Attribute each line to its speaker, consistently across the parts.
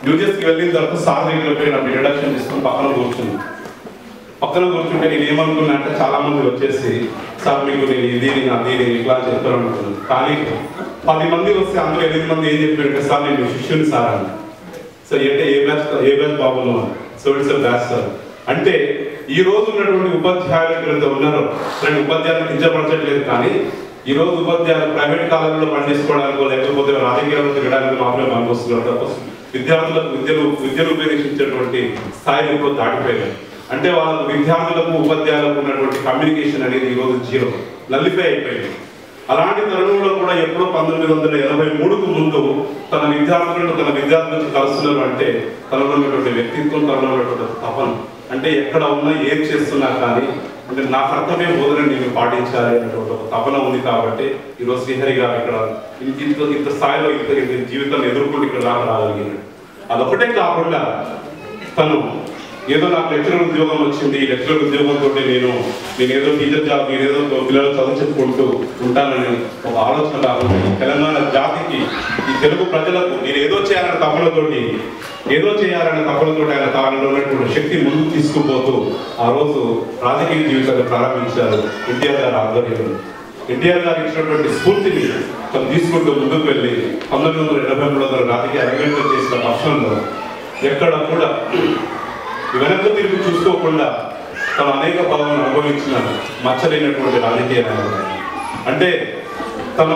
Speaker 1: న్యూజెర్సీకి వెళ్ళిన తర్వాత సార్ దగ్గర పోయి నాకు ఇంట్రడక్షన్ తీసుకొని పక్కన కూర్చుంది పక్కన కూర్చుంటే నేను ఏమనుకున్నా అంటే చాలా మంది వచ్చేసి సార్ మీకు నేను ఇది నేను అది నేను ఇట్లా చెప్తాను అనుకున్నాను కానీ పది మంది వస్తే అందులో ఎనిమిది మంది ఏం చెప్పారంటే సార్ నేను మీ శిష్యుని సార్ అని సో అంటే ఏ బ్యాచ్ ఏ బ్యాచ్ బాబును సో ఇట్స్ బ్యాచ్ సార్ అంటే ఈ రోజు ఉన్నటువంటి ఉపాధ్యాయులు ఎవరైతే ఉన్నారో నేను ఉపాధ్యాయులు కించపరచట్లేదు కానీ ఈ రోజు ఉపాధ్యాయులు ప్రైవేట్ కాలేజీలో పనిచేసుకోవడానికో లేకపోతే రాజకీయాల్లో తిరగడానికి మాత్రమే పనికొస్తున్నారు తప్ప విద్యార్థులకు విద్యను విద్యను ఉపయోగించేటువంటి స్థాయిని ఇప్పుడు దాటిపోయారు అంటే వాళ్ళకు విద్యార్థులకు ఉపాధ్యాయులకు ఉన్నటువంటి కమ్యూనికేషన్ అనేది ఈ రోజు జీరో నల్లిఫై అయిపోయింది అలాంటి తరుణంలో కూడా ఎప్పుడో పంతొమ్మిది వందల ఎనభై మూడుకు ముందు తన విద్యార్థులను తన విద్యార్థులను కలుస్తున్నారు అంటే తనలో ఉన్నటువంటి వ్యక్తిత్వం తనలో ఉన్నటువంటి తపన అంటే ఎక్కడ ఉన్నా ఏం చేస్తున్నా కానీ అంటే నా కర్తవ్య బోధన నేను పాటించాలి అనేటువంటి ఒక తపన ఉంది కాబట్టి ఈరోజు శ్రీహరి గారు ఇక్కడ ఇంత ఇంత ఇంత స్థాయిలో ఇంత ఇంత జీవితాన్ని ఎదుర్కొని ఇక్కడ దాకా రాగలిగాడు అదొకటే కాకుండా తను ఏదో నాకు లెక్చరర్ ఉద్యోగం వచ్చింది ఈ లెక్చరర్ ఉద్యోగంతో నేను నేను ఏదో టీచర్ జాబ్ నేను ఏదో పిల్లలు చదువు చెప్పుకుంటూ ఉంటానని ఒక ఆలోచన కాకుండా ఈ తెలంగాణ జాతికి ఈ తెలుగు ప్రజలకు నేను ఏదో చేయాలనే తపనతోటి ఏదో చేయాలనే తపనతోటి ఆయన తాను ఉన్నటువంటి శక్తి ముందుకు తీసుకుపోతూ ఆ రోజు రాజకీయ జీవితాన్ని ప్రారంభించారు ఎన్టీఆర్ గారు ఆధ్వర్యంలో ఎన్టీఆర్ గారు ఇచ్చినటువంటి స్ఫూర్తిని తను తీసుకుంటూ ముందుకు వెళ్ళి పంతొమ్మిది వందల ఎనభై మూడు వందల రాజకీయ అరంగేట్రం చేసిన పక్షంలో ఎక్కడ కూడా వెనక్కి తిరిగి చూసుకోకుండా తను అనేక పదవులను అనుభవించిన మచ్చలేనటువంటి రాజకీయ నాయకుడు ఆయన. అంటే తను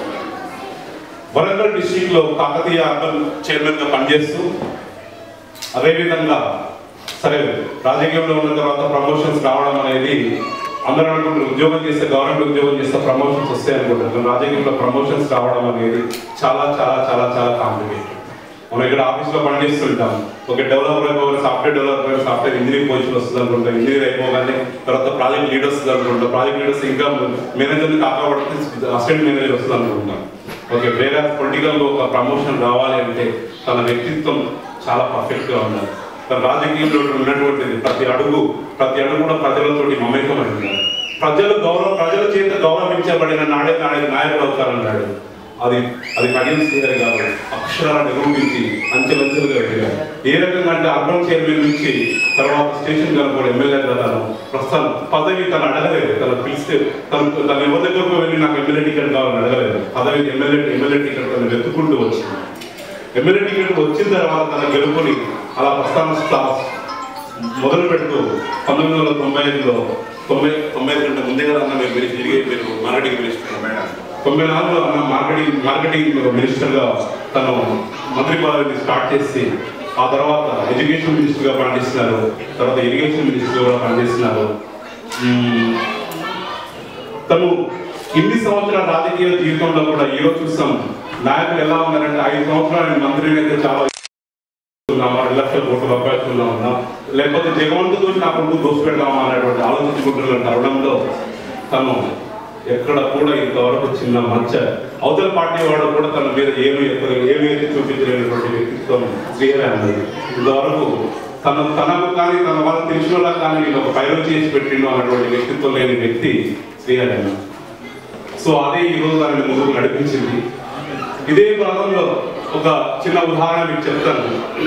Speaker 1: వరంగల్ డిస్టిక్ లో కాకతీయ అర్బన్ చైర్మన్ గా పనిచేస్తూ అదేవిధంగా సరే రాజకీయంలో ఉన్న తర్వాత ప్రమోషన్స్ రావడం అనేది అందరూ అనుకుంటారు ఉద్యోగం చేస్తే గవర్నమెంట్ ఉద్యోగం చేస్తే ప్రమోషన్స్ వస్తాయి అనుకుంటారు కానీ రాజకీయంలో ప్రమోషన్స్ రావడం అనేది చాలా చాలా చాలా చాలా కాంప్లికేటెడ్ మనం ఇక్కడ ఆఫీస్ లో పనిచేస్తుంటాం ఒక డెవలపర్ అయిపోయి software developer software engineering position వస్తుంది అనుకుంటాం ఇంజనీర్ అయిపోగానే తర్వాత ప్రాజెక్ట్ లీడ్ వస్తుంది అనుకుంటాం ప్రాజెక్ట్ లీడర్స్ ఇంకా మేనేజర్ కాకపోతే అసిస్టెంట్ మేనేజర్ వస్తుంది అనుకుంటాం ఓకే వేరే పొలిటికల్ ఒక ప్రమోషన్ రావాలి అంటే తన వ్యక్తిత్వం చాలా పర్ఫెక్ట్ గా ఉండాలి తన రాజకీయంలో ఉన్నటువంటిది ప్రతి అడుగు ప్రతి అడుగు కూడా ప్రజలతోటి మమేకమై ఉండాలి ప్రజలు గౌరవ ప్రజల చేత గౌరవించబడిన నాడే నాడే నాయకుడు అవుతారన్నాడు అది అది కడియం శ్రీహరి గారు అక్షరాల నిరూపించి అంచెలంచెలుగా ఎదిగారు ఏ రకంగా అంటే అర్బన్ చైర్మన్ నుంచి తర్వాత స్టేషన్ గారు కూడా ఎమ్మెల్యే తను ప్రస్తుతం పదవి తను అడగలేదు తను పిలిస్తే తను తను ఎవరి దగ్గరకు వెళ్ళి నాకు ఎమ్మెల్యే టికెట్ కావాలని అడగలేదు పదవి ఎమ్మెల్యే ఎమ్మెల్యే టికెట్ తను వెతుక్కుంటూ వచ్చింది ఎమ్మెల్యే టికెట్ వచ్చిన తర్వాత తన గెలుపుని అలా ప్రస్థాన క్లాస్ మొదలు పెడుతూ పంతొమ్మిది వందల తొంభై ఐదులో తొంభై తొంభై ఐదు కంటే ముందే కదా అన్న మీరు మీరు తిరిగి మీరు మార్కెటింగ్ మినిస్టర్ మేడం తొంభై నాలుగులో అన్న మార్కెటింగ్ మార్కెటింగ్ మినిస్టర్గా తను మంత్రి పదవిని స్టార్ట్ చేసి ఆ తర్వాత ఎడ్యుకేషన్ మినిస్టర్గా పనిచేస్తున్నారు తర్వాత ఇరిగేషన్ మినిస్టర్గా కూడా పనిచేస్తున్నారు మ్మ్. తను ఇన్ని సంవత్సరాల రాజకీయ జీవితంలో కూడా ఈరోజు చూస్తాం నాయకులు ఎలా ఉన్నారంటే ఐదు సంవత్సరాలు ఆయన మంత్రిని అయితే చాలా ఉన్నామా రెండు లక్షల కోట్ల రూపాయలు ఉన్నామా లేకపోతే జగవంతుతో నా కొడుకు దోసు పెడదామా అనేటువంటి ఆలోచించుకుంటున్న తరుణంలో తను ఎక్కడ కూడా ఇంతవరకు చిన్న మచ్చ అవతల పార్టీ వాడు కూడా తన మీద ఏమి ఏమి అయితే చూపించలేనటువంటి వ్యక్తిత్వం శ్రీహరి అన్నది ఇంతవరకు తన తనకు కానీ తన వాళ్ళు తెలిసిన వాళ్ళకి కానీ నేను ఒక పైరు చేసి పెట్టిండు అన్నటువంటి వ్యక్తిత్వం లేని వ్యక్తి శ్రీహరి అన్న సో అదే ఈ రోజు ఆయన ముందుకు నడిపించింది ఇదే భాగంలో ఒక చిన్న ఉదాహరణ మీకు చెప్తాను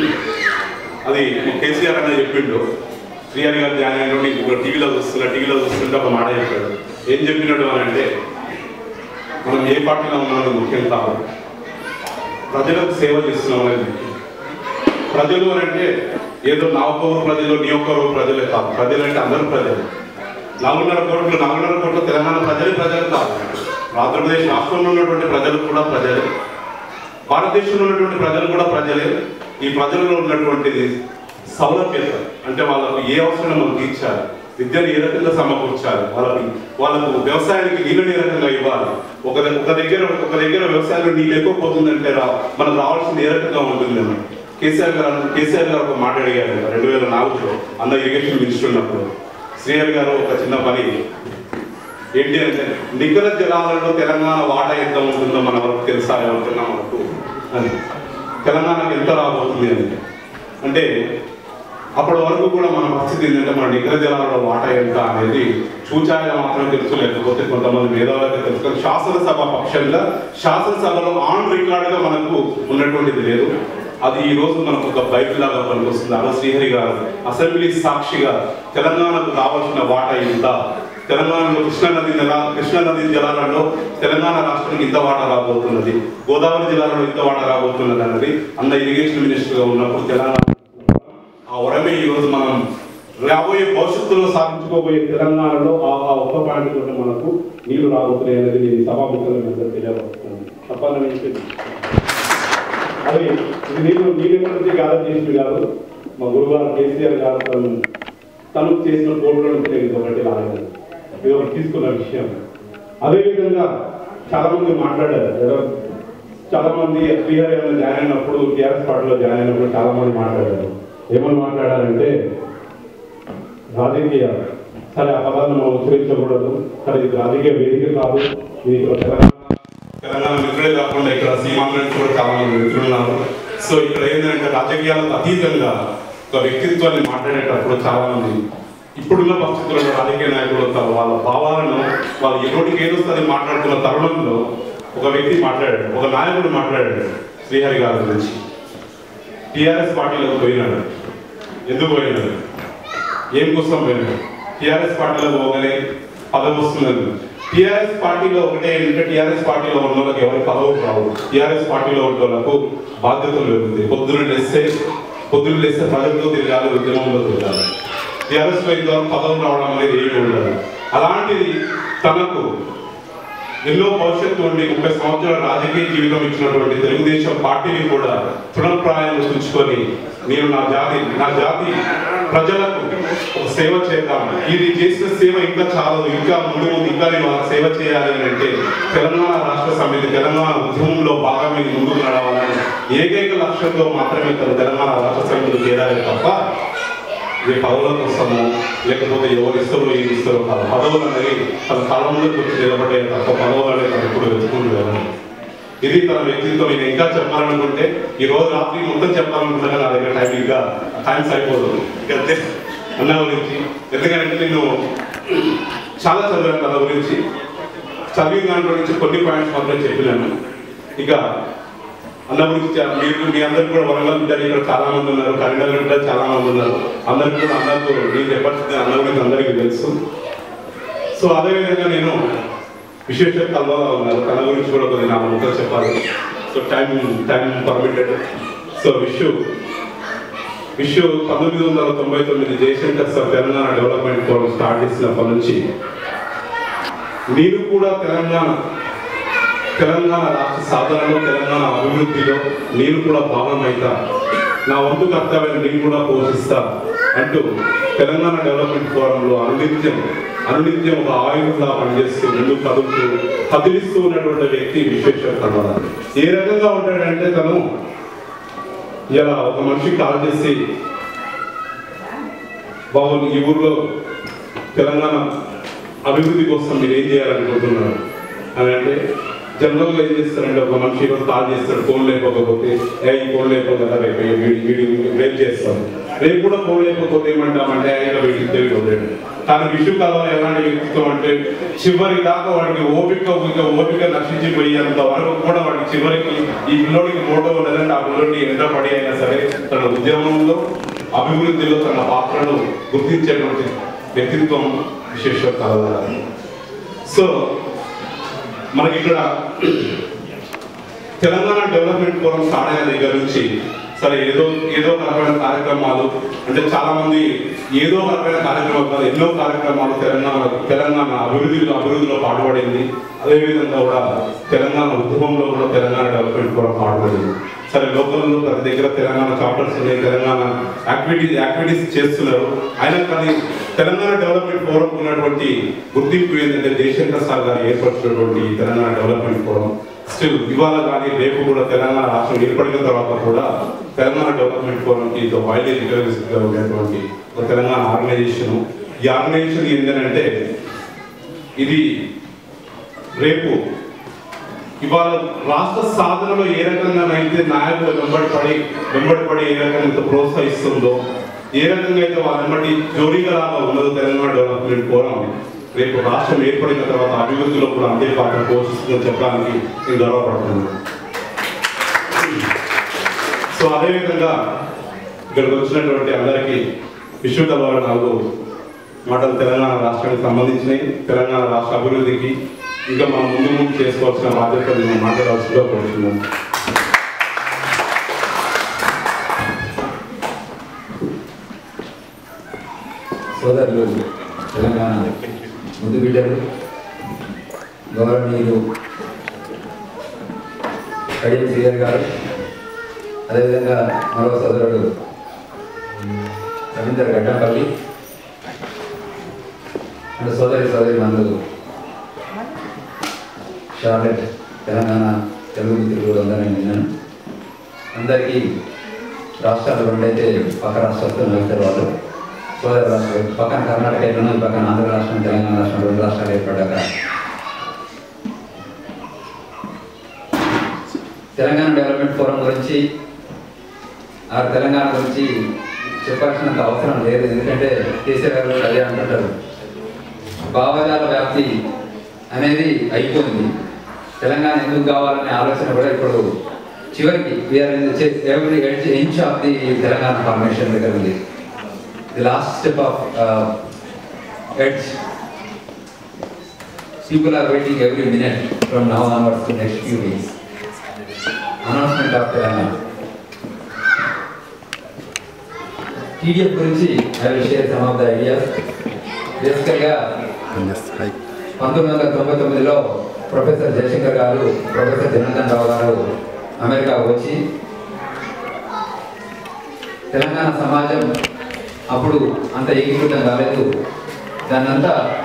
Speaker 1: అది కేసీఆర్ అన్న చెప్పిండు శ్రీహరి గారు జాయిన్ అయినప్పుడు ఇంకొక టీవీలో చూస్తున్నా టీవీలో చూస్తుంటే ఒక మాట చెప్పాడు ఏం చెప్పినట్టు అని అంటే మనం ఏ పార్టీలో ఉన్నామో ముఖ్యం కాదు ప్రజలకు సేవ చేస్తున్నాం అనేది ముఖ్యం ప్రజలు అని అంటే ఏదో నా ఒక్క ఊరు ప్రజలు నీ ఒక్క ఊరు ప్రజలే కాదు ప్రజలు అంటే అందరూ ప్రజలు నాలుగున్నర కోట్లు నాలుగున్నర కోట్ల తెలంగాణ ప్రజలే ప్రజలు కాదు ఆంధ్రప్రదేశ్ రాష్ట్రంలో ఉన్నటువంటి ప్రజలు కూడా ప్రజలే భారతదేశంలో ఉన్నటువంటి ప్రజలు కూడా ప్రజలే ఈ ప్రజలలో ఉన్నటువంటిది సౌలభ్యత అంటే వాళ్ళకు ఏ అవసరం మనం తీర్చాలి విద్యను ఏ రకంగా సమకూర్చాలి వాళ్ళకి వాళ్ళకు వ్యవసాయానికి నీళ్ళని ఏ రకంగా ఇవ్వాలి ఒక ద- ఒక దగ్గర ఒక దగ్గర వ్యవసాయంలో నీళ్ళు ఎక్కువ పోతుందంటే రా మనకు రావాల్సింది ఏ రకంగా ఉంటుంది అని కేసీఆర్ గారు కేసీఆర్ గారు ఒక మాట అడిగారు రెండు వేల నాలుగులో అన్న ఇరిగేషన్ మినిస్టర్ ఉన్నప్పుడు శ్రీహరి గారు ఒక చిన్న పని ఏంటి అంటే నికర జలాలలో తెలంగాణ వాటా ఎంత ఉంటుందో మన వరకు తెలుసా ఏమంటున్నా మనకు అని తెలంగాణకు ఎంత రాబోతుంది అని అంటే అప్పటి వరకు కూడా మన పరిస్థితి ఏంటంటే మన నికర జలాలలో వాటా ఎంత అనేది చూచాయిగా మాత్రమే తెలుసు లేకపోతే కొంతమంది మేధావులకి తెలుసు కానీ శాసనసభ పక్షంగా శాసనసభలో ఆన్ రికార్డుగా మనకు ఉన్నటువంటిది లేదు అది ఈ రోజు మనకు ఒక బైబిల్ లాగా పనికొస్తుంది అలా శ్రీహరి గారు అసెంబ్లీ సాక్షిగా తెలంగాణకు రావాల్సిన వాటా ఇంత తెలంగాణలో కృష్ణా నది జలా కృష్ణా నది జలాలలో తెలంగాణ రాష్ట్రానికి ఇంత వాటా రాబోతున్నది గోదావరి జిల్లాలో ఇంత వాటా రాబోతున్నది అన్నది అన్న ఇరిగేషన్ మినిస్టర్ గా ఉన్నప్పుడు తెలంగాణ ఆ వరమే ఈ రోజు మనం రాబోయే భవిష్యత్తులో సాధించుకోబోయే తెలంగాణలో ఆ ఆ ఒక్క పాయింట్ తోటి మనకు నీళ్లు రాబోతున్నాయి అనేది నేను సభాముఖంగా మీ అందరికీ తెలియబడుతున్నాను తప్పని విషయం అది ఇది నేను నీటి నుంచి గ్యాదర్ చేసింది కాదు మా గురుగారు కేసీఆర్ గారు తను తను చేసిన కోర్టుల నుంచి నేను ఇది ఒకటి రాలేదు ఇది ఒకటి తీసుకున్న విషయం అదేవిధంగా చాలా మంది మాట్లాడారు ఎవరు- చాలా మంది శ్రీహరి గారు జాయిన్ అయినప్పుడు టీఆర్ఎస్ పార్టీలో జాయిన్ అయినప్పుడు చాలా మంది మాట్లాడారు ఏమని మాట్లాడారంటే రాజకీయ సరే ఆ పదాలను మనం ఉచ్చరించకూడదు సరే ఇది రాజకీయ వేదిక కాదు ఇది ఇక్కడ తెలంగాణ తెలంగాణ మిత్రులే కాకుండా ఇక్కడ సీమాంధ్ర నుంచి కూడా చాలా మంది మిత్రులు ఉన్నారు సో ఇక్కడ ఏంటంటే రాజకీయాలకు అతీతంగా ఒక వ్యక్తిత్వాన్ని మాట్లాడేటప్పుడు చాలా మంది ఇప్పుడున్న పరిస్థితుల్లో రాజకీయ నాయకులు వస్తారు. వాళ్ళ భావాలను వాళ్ళ ఎన్నోటికి ఏదొస్తుంది మాట్లాడుతున్న తరుణంలో ఒక వ్యక్తి మాట్లాడాడు ఒక నాయకుడు మాట్లాడాడు శ్రీహరి గారి గురించి టిఆర్ఎస్ పార్టీలోకి పోయినాడు ఎందుకు పోయినాడు ఏం కోసం పోయినాడు టిఆర్ఎస్ పార్టీలో పోగానే పదవి వస్తున్నది టిఆర్ఎస్ పార్టీలో ఒకటే ఏంటంటే టిఆర్ఎస్ పార్టీలో ఉన్న వాళ్ళకి ఎవరికి పదవులు రావు టిఆర్ఎస్ పార్టీలో ఉన్న వాళ్ళకు బాధ్యతలు పెరుగుతాయి పొద్దున్న లేస్తే పొద్దున్న లేస్తే ప్రజలతో తిరగాలి ఉద్యమంలో తిరగాలి టిఆర్ఎస్ పోయిన ద్వారా పదవులు రావడం అనేది ఏమి ఉండదు అలాంటిది తనకు ఎన్నో భవిష్యత్తు ఉండి ముప్పై సంవత్సరాల రాజకీయ జీవితం ఇచ్చినటువంటి తెలుగుదేశం పార్టీని కూడా తృణప్రాయంలో ఉంచుకొని నేను నా జాతి నా జాతి ప్రజలకు ఒక సేవ చేద్దాం ఇది చేసిన సేవ ఇంకా చాలదు ఇంకా ముందు ముందు ఇంకా నేను ఆ సేవ చేయాలి అని అంటే తెలంగాణ రాష్ట్ర సమితి తెలంగాణ ఉద్యమంలో భాగమే ముందుకు నడవాలని ఏకైక లక్ష్యంతో మాత్రమే తను తెలంగాణ రాష్ట్ర సమితిలో చేరాలి తప్ప ఏ పదవుల కోసము లేకపోతే ఎవరు ఇస్తారో ఏం ఇస్తారో కాదు పదవులు అనేవి తన కాలంలోకి వచ్చి నిలబడే తప్ప పదవులు అనేది తను ఎప్పుడు వెతుకుంటూ వెళ్ళాలి ఇది తన వ్యక్తిత్వం నేను ఇంకా చెప్పాలనుకుంటే ఈ రోజు రాత్రి మొత్తం చెప్పాలనుకుంటున్నా నా దగ్గర టైం ఇంకా టైం సరిపోదు ఇక అంతే అన్న గురించి ఎందుకంటే నేను చాలా చదివాను తన గురించి చదివిన దాంట్లో నుంచి కొన్ని పాయింట్స్ మాత్రం చెప్పినాను ఇక అన్న గురించి చా- మీరు మీ అందరికి కూడా వరంగల్ ఉంటారు ఇక్కడ చాలా మంది ఉన్నారు కరీంనగర్ ఉంటారు చాలా మంది ఉన్నారు అందరికి కూడా అందరితో నేను చెప్పాల్సింది అన్న గురించి అందరికీ తెలుసు సో అదేవిధంగా నేను విశేష కల్వగా ఉన్నారు కళ గురించి కూడా కొద్దిగా నా ముఖం చెప్పాలి so time time permitted so విషు విషు పంతొమ్మిది వందల తొంభై తొమ్మిది Jayashankar sir Telangana development forum start చేసినప్పటి నుంచి నేను కూడా తెలంగాణ తెలంగాణ రాష్ట్ర సాధనలో తెలంగాణ అభివృద్ధిలో నేను కూడా భాగమైతా నా వంతు కర్తవ్యం నేను కూడా పోషిస్తా అంటూ తెలంగాణ డెవలప్మెంట్ ఫోరంలో అనునిత్యం అనునిత్యం ఒక ఆయుధంగా పనిచేస్తూ ముందుకు కదులుతూ కదిలిస్తూ ఉన్నటువంటి వ్యక్తి విశ్వేశ్వర కర్మల ఏ రకంగా ఉంటాడంటే తను ఇలా ఒక మనిషి కాల్ చేసి బాబు ఈ ఊర్లో తెలంగాణ అభివృద్ధి కోసం మీరు ఏం చేయాలనుకుంటున్నారు అని అంటే జనరల్గా ఏం చేస్తారంటే ఒక మనిషి ఈరోజు కాల్ చేస్తాడు ఫోన్ లేకపోతే ఏ ఈ ఫోన్ లేకపోతే కదా రేపు వీడి- వీడి రేపు చేస్తాం రేపు కూడా ఫోన్ లేకపోతే ఏమంటామంటే ఆయన వీడికి తెలియదు వదిలేడు. కానీ విషు కాలం ఎలాంటి వ్యక్తిత్వం అంటే చివరి దాకా వాడికి ఓపిక ఓపిక ఓపిక నశించిపోయేంత వరకు కూడా వాడికి చివరికి ఈ పిల్లోడికి ఫోటో ఉన్నదంటే ఆ పిల్లోడిని ఎంత పడి అయినా సరే తన ఉద్యమంలో అభివృద్ధిలో తన పాత్రను గుర్తించేటువంటి వ్యక్తిత్వం విశేష కలవాలి సో మనకి ఇక్కడ తెలంగాణ డెవలప్మెంట్ ఫోరం స్టార్ట్ అయిన దగ్గర నుంచి సరే ఏదో ఏదో ఒక రకమైన కార్యక్రమాలు అంటే చాలా మంది ఏదో ఒక రకమైన కార్యక్రమాలు కాదు ఎన్నో కార్యక్రమాలు తెలంగాణ తెలంగాణ అభివృద్ధిలో అభివృద్ధిలో పాటుపడింది అదేవిధంగా కూడా తెలంగాణ ఉద్యమంలో కూడా తెలంగాణ డెవలప్మెంట్ ఫోరం పాటుపడింది సరే లోకల్లో ప్రతి దగ్గర తెలంగాణ చాప్టర్స్ ఉన్నాయి తెలంగాణ యాక్టివిటీస్ యాక్టివిటీస్ చేస్తున్నారు అయినా కానీ తెలంగాణ డెవలప్మెంట్ ఫోరం ఉన్నటువంటి గుర్తింపు ఏంటంటే జయశంకర్ సార్ గారు ఏర్పరిచినటువంటి ఈ తెలంగాణ డెవలప్మెంట్ ఫోరం స్టిల్ ఇవాళ కానీ రేపు కూడా తెలంగాణ రాష్ట్రం ఏర్పడిన తర్వాత కూడా తెలంగాణ డెవలప్మెంట్ ఫోరంకి ఇది వైడ్లీ రికగ్నైజ్గా ఉండేటువంటి ఒక తెలంగాణ ఆర్గనైజేషన్ ఈ ఆర్గనైజేషన్ ఏంటంటే ఇది రేపు ఇవాళ రాష్ట్ర సాధనలో ఏ రకంగా అయితే నాయకులు వెంబడి పడి వెంబడి పడి ఏ రకంగా అయితే ప్రోత్సహిస్తుందో ఏ రకంగా అయితే వాళ్ళ వెంబడి జోడీగా లాగా ఉన్నదో తెలంగాణ డెవలప్మెంట్ ఫోరం రేపు రాష్ట్రం ఏర్పడిన తర్వాత అభివృద్ధిలో కూడా అంతే పాత్ర పోషిస్తుందని చెప్పడానికి నేను గర్వపడుతున్నాను సో సో అదేవిధంగా ఇక్కడికి వచ్చినటువంటి అందరికీ విశ్వకల్వాడ నాలుగు మాటలు తెలంగాణ రాష్ట్రానికి సంబంధించినవి తెలంగాణ రాష్ట్ర అభివృద్ధికి ఇంకా మనం ముందు ముందు చేసుకోవాల్సిన బాధ్యతలు నేను మాట్లాడాల్సిందిగా కోరుతున్నాను
Speaker 2: సోదరులు తెలంగాణ ముందు బిడ్డలు గౌరవనీయులు కడియం శ్రీధర్ గారు అదేవిధంగా మరో సోదరుడు రవీందర్ గడ్డంపల్లి అండ్ సోదరి సోదరి మందులు షార్లెట్ తెలంగాణ తెలుగు మిత్రులు అందరూ విన్నాను అందరికీ రాష్ట్రాలు రెండైతే పక్క రాష్ట్రాలతో వెళ్తారు వాళ్ళు సోదర రాష్ట్రం పక్కన కర్ణాటక ఎట్లున్నది పక్కన ఆంధ్ర రాష్ట్రం తెలంగాణ రాష్ట్రం రెండు రాష్ట్రాలు ఏర్పడ్డాక తెలంగాణ డెవలప్మెంట్ ఫోరం గురించి ఆ తెలంగాణ గురించి చెప్పాల్సినంత అవసరం లేదు ఎందుకంటే కేసీఆర్ గారు కూడా అదే అంటుంటారు భావజాల వ్యాప్తి అనేది అయిపోయింది తెలంగాణ ఎందుకు కావాలనే ఆలోచన కూడా ఇప్పుడు చివరికి every inch of the Telangana formation దగ్గర ఉంది the last step of edge people are waiting every minute from now onwards to next few weeks announcement of Telangana TDF గురించి I will share some of the ideas బేసికల్గా పంతొమ్మిది వందల తొంభై తొమ్మిదిలో professor Jayashankar గారు professor Janardhan రావు గారు అమెరికా వచ్చి తెలంగాణ సమాజం అప్పుడు అంత ఏకీకృతం కాలేదు దాన్నంతా